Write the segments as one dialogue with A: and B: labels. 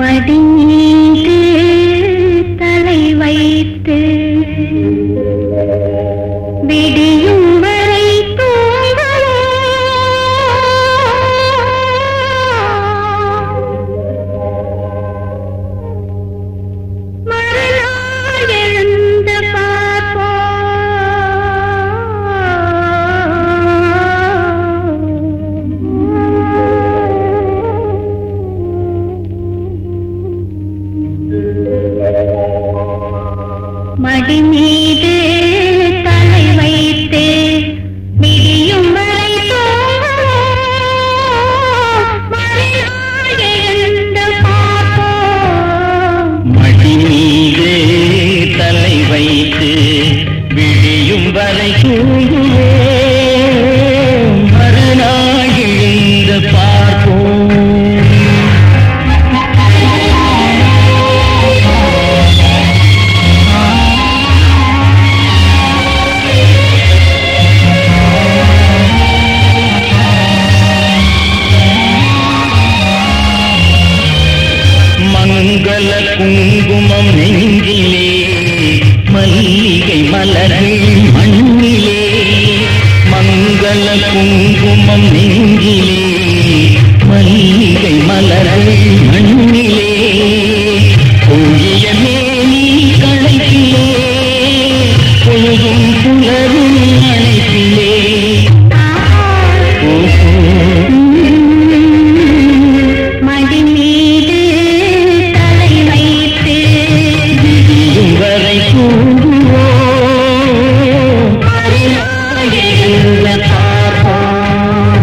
A: மடி மீது தலை வைத்து விடியும் வரை தூங்கலாம் மறுநாள் எழுந்து பார்ப்போம் மடி மீது தலை வைத்து விடியும் வரை தூங்குவோம். மறுநாள் எழுந்து பார்ப்போம்
B: மடி மீது தலை வைத்து விழியும் வரை தூங்குவோம் மறுநாள் எழுந்து பார்ப்போம் மங்கள குங்குமம் நெஞ்சிலே மல்லிகை மலர்கள் மண்ணிலே மங்கள குங்குமம் நெஞ்சிலே மல்லிகை மலர்கள் மண்ணிலே பொழிய மேனி களைப்பிலே பொழுதும் புலரும் அழைப்பிலே ஓஹோ
A: மடி மீது தலை வைத்து
B: விடியும் வரை தூங்குவோம் மறுநாள் எழுந்து பார்ப்போம்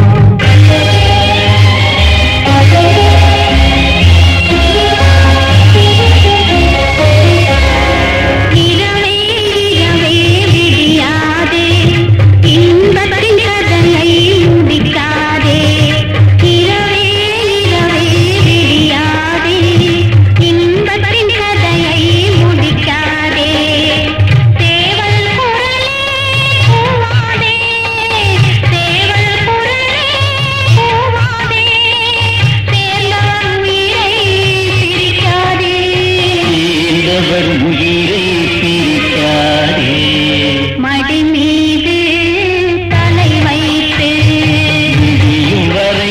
A: இரவே இரவே விடியாதே இன்பத்தின் கதனை முடிக்காதே இரவே இரவே விடியாதே இன்பத்தின் கதையை முடிக்காதே தேவல் குரலே கூவாதே தேவல் குரலே கூவாதே சேர்ந்தவர் உயிரை பிரிக்காதே
B: சேர்ந்தவர் உயிரை பிரிக்காதே
A: மடி மீது தலை வைத்து
B: விடியும் வரை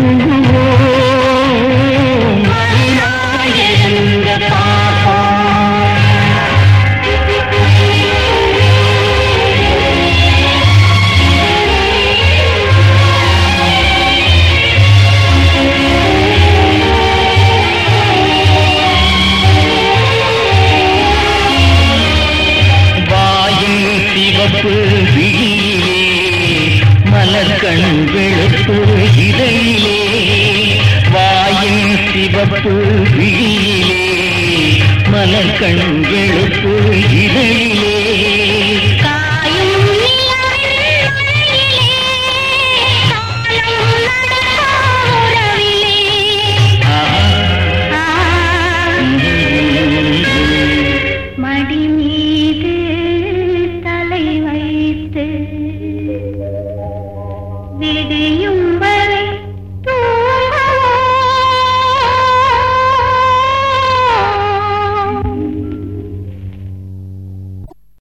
B: தூங்குவோம் மறுநாள் எழுந்து பார்ப்போம் வாயின் சிவப்பு விழியிலே மலர்கண் வெளுப்பு இதையிலே வாயின் சிவப்பு விழியிலே மலர்கண் வெளுப்பு இதையிலே